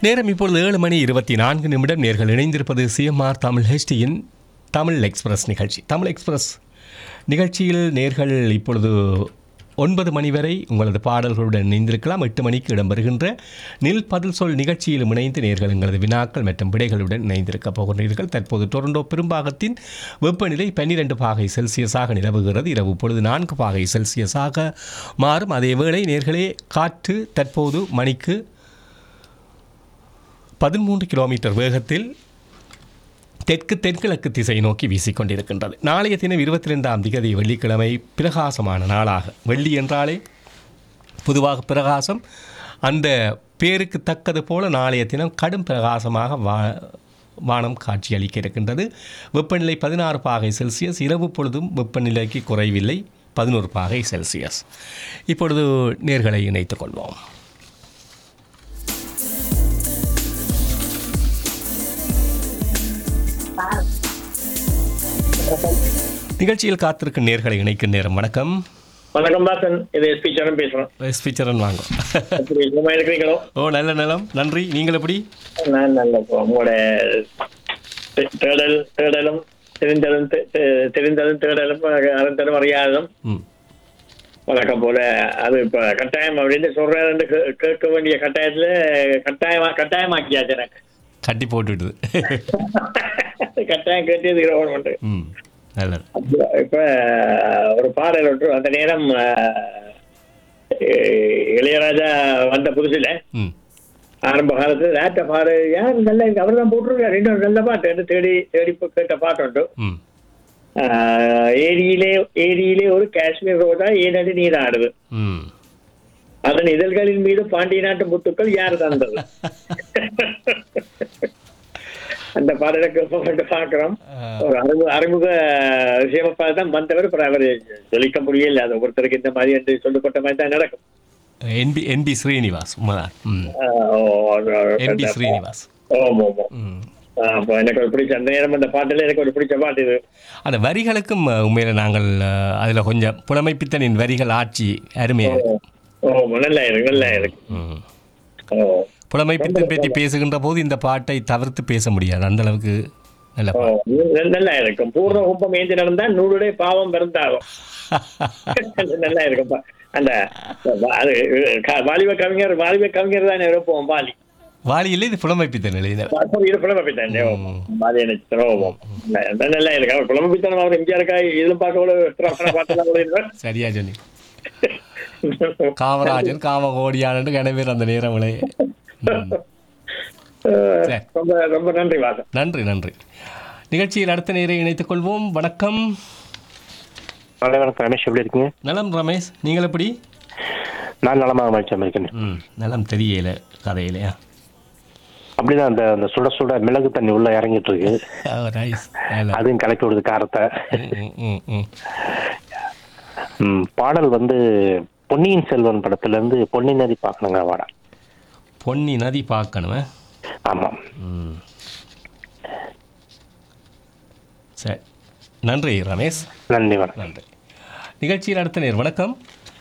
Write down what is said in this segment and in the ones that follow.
நேரம் இப்பொழுது ஏழு மணி இருபத்தி நான்கு நிமிடம் நேர்கள் இணைந்திருப்பது சிஎம்ஆர் தமிழ் ஹெச்டியின் தமிழ் எக்ஸ்பிரஸ் நிகழ்ச்சி தமிழ் எக்ஸ்பிரஸ் நிகழ்ச்சியில் நேர்கள் இப்பொழுது ஒன்பது மணி வரை உங்களது பாடல்களுடன் இணைந்திருக்கலாம் எட்டு மணிக்கு இடம்பெறுகின்ற நில் பதில் சொல் நிகழ்ச்சியிலும் இணைந்து நேர்கள் எங்களது வினாக்கள் மற்றும் விடைகளுடன் இணைந்திருக்கப் போகின்றீர்கள் தற்போது டொரண்டோ பெரும்பாகத்தின் வெப்பநிலை பன்னிரண்டு பாகை செல்சியஸாக நிலவுகிறது இரவு பொழுது நான்கு பாகை செல்சியஸாக மாறும் அதேவேளை நேர்களே காற்று தற்போது மணிக்கு பதிமூன்று கிலோமீட்டர் வேகத்தில் தெற்கு தென்கிழக்கு திசை நோக்கி வீசிக்கொண்டிருக்கின்றது நாளைய தினம் இருபத்தி ரெண்டாம் திகதி வெள்ளிக்கிழமை பிரகாசமான நாளாக வெள்ளி என்றாலே பொதுவாக பிரகாசம் அந்த பேருக்கு தக்கது போல நாளைய தினம் கடும் பிரகாசமாக வா வானம் காட்சியளிக்க இருக்கின்றது வெப்பநிலை பதினாறு பாகை செல்சியஸ் இரவு பொழுதும் வெப்பநிலைக்கு குறைவில்லை பதினோரு பாகை செல்சியஸ் இப்பொழுது நேர்களை இணைத்துக் கொள்வோம் நிகழ்ச்சியில் காத்திருக்கும் நேர்களை இணைக்கும் நேரம் வணக்கம் வணக்கம் பாசன் இது எஸ்பி சரண் பேசுறேன் எஸ்பி சரண் வாங்க எப்படி சும்மா இருக்கிறீங்களோ ஓ நல்ல நலம் நன்றி நீங்கள் எப்படி நான் நல்ல இப்போ உங்களோட தே- தேடல் தேடலும் தெரிந்ததும் தெ- தெ- தெரிந்ததும் தேடலும் அறிந்ததும் அறியாததும் ம் வழக்கம் போல அது இப்ப கட்டாயம் அப்படின்னு சொல்றாருன்னு கே- கேட்க வேண்டிய கட்டாயத்துல கட்டாயமா கட்டாயமாக்கியாச்சு எனக்கு கட்டி போட்டுடுது கட்டாயம் கேட்டு தீரவன் ம் நல்லது இப்ப ஒரு பாடல் ஒன்று அந்த நேரம் அஹ், இளையராஜா வந்த புதுசுல ம் ஆரம்ப காலத்துல லேட்ட பாடு யார் நல்ல அவர் தான் போட்டிருக்காரு இன்னும் நல்ல பாட்டு என்று தேடி தேடி போய் கேட்ட பாட்டு உண்டு ம் ஆஹ் ஏரியிலே ஏரியிலே ஒரு காஷ்மீர் ரோஜா ஏனடி நீராடுது ம் அதன் இதழ்களின் மீது பாண்டிய நாட்டு முத்துக்கள் யார் தந்தது அந்த பாடலுக்கு இப்ப பாக்குறோம் ஒரு அறிமுக அறிமுக விஷயமா தான் வந்தவர் அப்புறம் அவர் சொல்லிக்க முடியல அது ஒருத்தருக்கு இந்த மாதிரி என்று சொல்லப்பட்ட மாதிரி தான் நடக்கும் என்பி என்பி ஸ்ரீனிவாஸ் உண்மைதான் ம் ஆஹ் ஓ, என்பி அந்த- ஸ்ரீனிவாஸ் ஓம் ஓம் ஓம். ம் ஆஹ் அப்ப எனக்கு ஒரு பிடிச்ச அந்த நேரம் அந்த பாட்டுல எனக்கு ஒரு பிடிச்ச பாட்டு இது அந்த வரிகளுக்கும் அஹ், உண்மையில நாங்கள் அதில் கொஞ்சம் புலமைப்பித்தனின் வரிகள் ஆட்சி அருமையாக இருக்கு. ஓ நல்லா இருக்கு நல்லா இருக்கு ம் ஓ புலமைப்பித்தன் பற்றி பேசுகின்ற போது இந்த பாட்டை தவிர்த்து பேச முடியாது அந்த அளவுக்கு நல்ல ஓ பாட்டு நல்லா இருக்கும் பூர்ண கும்பம் ஏந்தி நடந்தா நூலுடைய பாவம் பிறந்தாகும் நல்லா இருக்கும்பா அந்த அது க- வாலிப கவிஞர் வாலிப கவிஞர் தானே இருப்போம் வாலி வாலியில் இது புலமைப்பித்தன் எழுதினர் இது புலமப்பித்தான் வாலிய நட்சத்திரம் நல்லா இருக்கு அவர் புலமப்பித்தான் அவர் எம்ஜிஆருக்கா இதுல பார்க்க கூட பாட்டெல்லாம் கூட இருந்தார். சரியா சொன்னி காமராஜன் காமகோடியானு கனவேர் அந்த நேரம் விளைய ம். சரி. ரொம்ப ரொம்ப நன்றி வாசன் நன்றி நன்றி நிகழ்ச்சியில் அடுத்த நேரை இணைத்துக் கொள்வோம் வணக்கம் காலை வணக்கம் ரமேஷ் எப்படி இருக்கீங்க நலம் ரமேஷ் நீங்கள் எப்படி நான் நலமாக மகிழ்ச்சி இருக்கேன் ம் நலம் தெரியல கதையிலையா அப்படிதான் அந்த அந்த சுட சுட மிளகு தண்ணி உள்ள இறங்கிட்டு இருக்கு நைஸ் நல்ல அதையும் கலக்கி விடுது காரத்தை ம், ம், ம். ம், பாடல் வந்து பொன்னியின் செல்வன் படத்துல இருந்து பொன்னி நதி பார்க்கணுங்க வாடா பொன்னி நதி பார்க்கணுமே ஆமாம் ம் சரி நன்றி ரமேஷ் நன்றி வணக்கம் நன்றி நிகழ்ச்சியில் அடுத்த நேர் வணக்கம்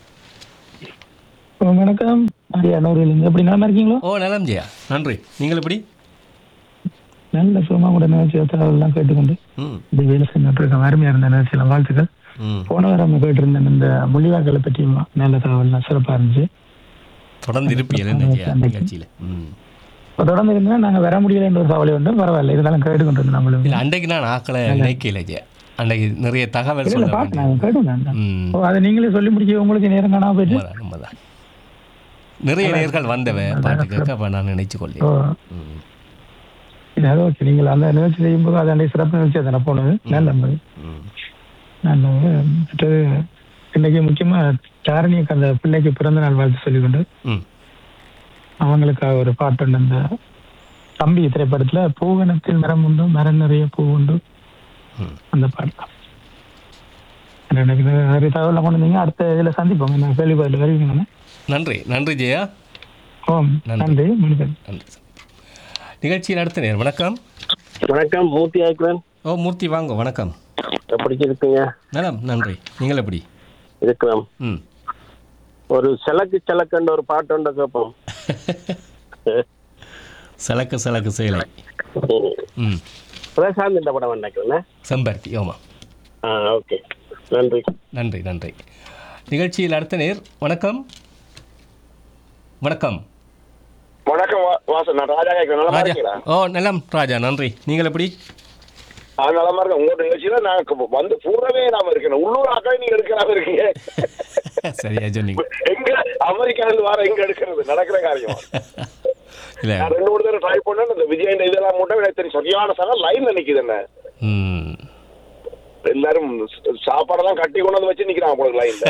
வணக்கம் மாரியா நூறுலேருந்து எப்படி நல்லா இருக்கீங்களோ ஓ நலம் ஜெயா நன்றி நீங்கள் எப்படி நல்ல சுகமா கூட நிகழ்ச்சி எல்லாம் கேட்டுக்கொண்டு ம் இந்த வேலை செஞ்சுட்டு இருக்கேன் அருமையா இருந்த நிகழ்ச்சியெல்லாம் வாழ்த்துக்கள் ம் போன வாரம் கேட்டிருந்தேன் இந்த மொழிவாக்களை பற்றி நல்ல தகவல்லாம் சிறப்பா இருந்துச்சு தொடர்ந்து இருப்பீர்கள் என்ன ஜெயா நிகழ்ச்சியில் ம் இப்ப தொடர்ந்து இருந்தா நாங்க வர முடியலன்ற ஒரு கவலை உண்டு பரவாயில்ல இருந்தாலும் கேட்டுக்கொண்டு இருந்தோம் நம்மளும் இல்லை அன்றைக்கு நான் ஆக்களை நினைக்கல ஜெயா அன்றைக்கு நிறைய தகவல் இல்ல சொல்ல பாக்க வேண்டியது நாங்க கேட்டுக்கொண்டேன் ம் ஓ அதை நீங்களே சொல்லி முடிக்க உங்களுக்கு நேரம் காணாம போயிட்டு உண்மைதான் உண்மைதான் நிறைய நேர்கள் வந்தவ பாட்டு கேட்க அப்போ நான் நினைச்சு ஓ கொள்ளேன் ம் இல்ல அது ஓகே நீங்கள் அந்த நிகழ்ச்சி செய்யும்போது அது அன்றைய சிறப்பு நிகழ்ச்சி அதை போனது நல்ல நம்பது ம் நல்லது மற்றது இன்னைக்கு முக்கியமா தாரணிக்கு அந்த பிள்ளைக்கு பிறந்த நாள் வாழ்த்து சொல்லிக்கொண்டு ம் அவங்களுக்காக ஒரு பாட்டு உண்டு இந்த தம்பி திரைப்படத்துல பூவனத்தில் மரம் உண்டு மரம் நிறைய பூ உண்டு ம் அந்த பாட்டு தான். எனக்கு இது நிறைய தகவல் கொண்டு வந்தீங்க அடுத்த இதுல சந்திப்போம் நான் கேள்வி பதில் வருவீங்க நன்றி நன்றி ஜெயா ஓம் நன்றி. நன்றி மனிதன் நன்றி நிகழ்ச்சியில் அடுத்த நேர் வணக்கம் வணக்கம் மூர்த்தி ஆய்க்கிறேன் ஓ மூர்த்தி வாங்க வணக்கம் எப்படி இருக்கீங்க நலம் நன்றி நீங்கள் எப்படி இருக்கிறோம் ம் ஒரு செலக்கு செலக்குன்ற ஒரு பாட்டு உண்டு கேட்போம் சலக்கு சலக்கு சேலை ம் பிரசாந்த் இந்த படம் நினைக்கிறேன் செம்பருத்தி ஆமாம் ஆ ஓகே நன்றி நன்றி நன்றி நிகழ்ச்சியில் அடுத்த நேர் வணக்கம் வணக்கம் வணக்கம் வா- வாசன் நான் ராஜா கேட்கிறேன் நல்லா ராஜா இருக்கீங்களா ஓ நலம் ராஜா நன்றி நீங்கள் எப்படி ஆ நலமா இருக்கேன் உங்களோட நிகழ்ச்சியில நான் க- வந்து பூரவே நாம இருக்கேன் உள்ளூர் ஆக்களை நீங்க எடுக்காம இருக்கீங்க சரியா சொன்னீங்க எங்க அமெரிக்கால இருந்து வர எங்க எடுக்கிறது நடக்கிற காரியம் இல்லை நான் ரெண்டு மூணு தடவை ட்ரை பண்ணேன் இந்த விஜய் இந்த இதெல்லாம் மட்டும் எனக்கு தெரியும் சரியான சனம் லைன்ல நிக்குது என்ன ம் எல்லாரும் ச- சாப்பாடெல்லாம் கட்டி கொண்டு வந்து வச்சு நிக்கிறாங்க உங்களுக்கு லைன்ல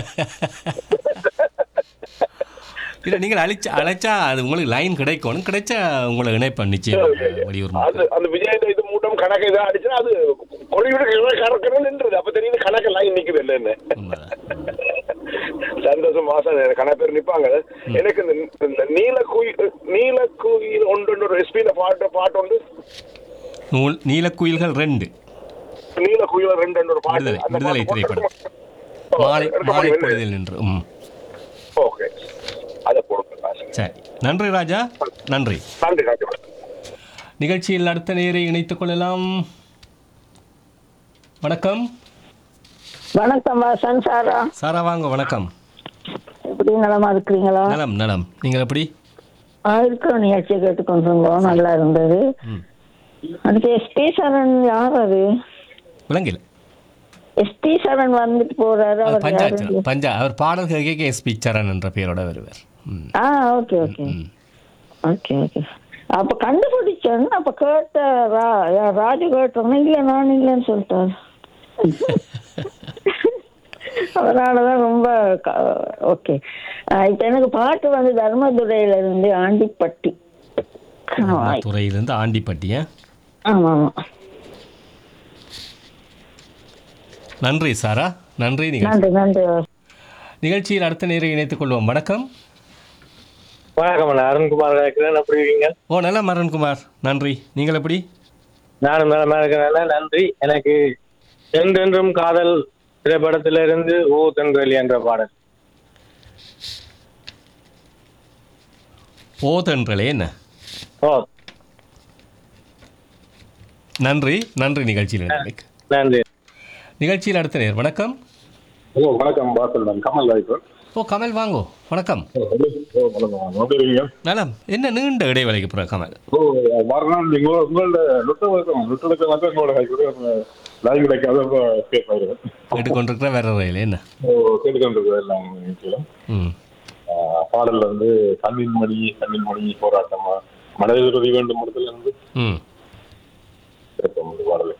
இல்லை நீங்கள் அழைச்சா அழைச்சா அது உங்களுக்கு லைன் கிடைக்கணும் கிடைச்சா உங்களை இணைப்பேன் நிச்சயம் வெளியூர் அது மக்கள். அந்த விஜய் இந்த இது மூட்டம் கணக்கு இதாக அடிச்சுன்னா அது கொடியோட கணக்கு நின்றுது அப்ப தெரியுது கணக்கு லைன் நிக்குது இல்லைன்னு உண்மைதான் சந்தோஷம் வாசன் எனக்கு கணக்கு பேர் நிப்பாங்க எனக்கு இந்த இந்த நீல குயில் நீல குயில் ஒன்று ஒரு எஸ்பியில பாட்டு பாட்டு உண்டு நூல் நீலக்குயில்கள் ரெண்டு நீல குயில் ரெண்டு ஒரு பாட்டு விடுதலை அந்த விடுதலை பாட்டு திரைப்படம் போட்டு- மாலை எடுக்க மாலை முடியும். பொழுதில் நின்று ம் ஓகே அதை போடுங்க வாசன். சரி நன்றி ராஜா நன்றி நன்றி நன்றி நிகழ்ச்சியில் அடுத்த நேரை இணைத்துக் கொள்ளலாம் வணக்கம் வணக்கம் வாசன் சாரா சாரா வாங்க வணக்கம் எப்படி நலமா இருக்கிறீங்களா நலம் நலம் நீங்கள் எப்படி ஆ, இருக்கிற நிகழ்ச்சியை கேட்டுக்கொண்டிருந்தோம் நல்லா இருந்தது ம் அடுத்து எஸ்பி சரண் யார் அது விளங்கல எஸ்பி சரண் வந்துட்டு போறாரு அது அவர் யாரு? பஞ்சாச்சரம் பஞ்சா அவர் பாடல் கேட்க எஸ் பி சரண் என்ற பெயரோட வருவார் ம் ஆ ஓகே ஓகே ம் ஓகே ஓகே அப்ப கண்டுபிடிச்சேன் அப்ப கேட்ட ரா- யா- ராஜு கேட்டோன்னா இல்ல நான் இல்லைன்னு சொல்லிட்டாரு அதனாலதான் ரொம்ப ஓகே இப்ப எனக்கு பாட்டு வந்து தர்மதுரையில இருந்து ஆண்டிப்பட்டி ஆ, துறையிலிருந்து ஆண்டிப்பட்டிய ஆமா ஆமா நன்றி சாரா நன்றி நிகழ்ச்சி நன்றி நன்றி நிகழ்ச்சியில் அடுத்த நேரை இணைத்துக் கொள்வோம் வணக்கம் வணக்கம் நான் அருண்குமார் இருக்கிறேன் எப்படி இருக்கீங்க ஓ நல்ல மரண்குமார் நன்றி நீங்கள் எப்படி நானும் நலமா இருக்கிறேன் நன்றி எனக்கு என்றென்றும் காதல் திரைப்படத்திலிருந்து ஓ தென்றலி என்ற பாடல் ஓ தென்றலே என்ன ஓ நன்றி நன்றி நிகழ்ச்சியில் இணைந்தமைக்கு. நன்றி நிகழ்ச்சியில் அடுத்த நேர் வணக்கம் ஹலோ வணக்கம் வாசல் நான் கமல் ராய்பர் ஓ கமல் வாங்கோ வணக்கம் ஓ வணக்கம் எப்படி இருக்கீங்க நலம் என்ன நீண்ட இடைவேளைக்கு பிறகு கமல் ஓ மறுநாள் நீங்கள் உங்களோட நுட்ட வழக்கம் நுட்டலுக்கு வந்து எங்களோட லைவ் கிடைக்காத பேசுகிறேன் கேட்டுக்கொண்டிருக்கிற வேற ரயில் என்ன ஓ கேட்டுக்கொண்டிருக்கிறது எல்லாம் நிகழ்ச்சியிலும் ம் பாடல் வந்து கண்ணின் மணி கண்ணின் மணி போராட்டமா மனதில் வேண்டும் இடத்துல இருந்து ம் கேட்போம் இந்த பாடலை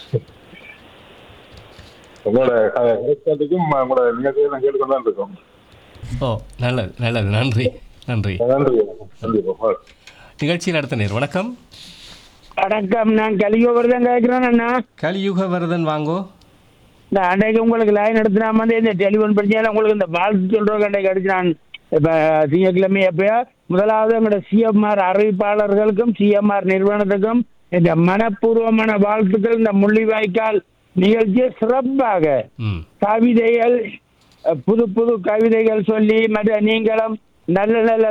உங்களோட கிடைச்சதுக்கும் உங்களோட நிகழ்ச்சியை நான் கேட்டுக்கொண்டு தான் இருக்கோம் ஓ நல்லது நல்லது நன்றி நன்றி நன்றி நன்றி பாப்பா நிகழ்ச்சியில் அடுத்த நேர் வணக்கம் வணக்கம் நான் கலியோவர்தான் கேட்கிறேன் அண்ணா கலியுக வரதன் வாங்கோ இந்த அன்றைக்கு உங்களுக்கு லைன் எடுத்து நான் வந்து இந்த டெலிஃபோன் பிரச்சனை உங்களுக்கு இந்த வாழ்த்து சொல்றோம் அன்றைக்கு அடிச்சு நான் இப்போ திங்கட்கிழமை எப்பயோ முதலாவது எங்களோட சிஎம்ஆர் அறிவிப்பாளர்களுக்கும் சிஎம்ஆர் நிறுவனத்துக்கும் இந்த மனப்பூர்வமான வாழ்த்துக்கள் இந்த முள்ளிவாய்க்கால் நிகழ்ச்சியை சிறப்பாக ம் கவிதைகள் அஹ், புது புது கவிதைகள் சொல்லி மற்ற நீங்களும் நல்ல நல்ல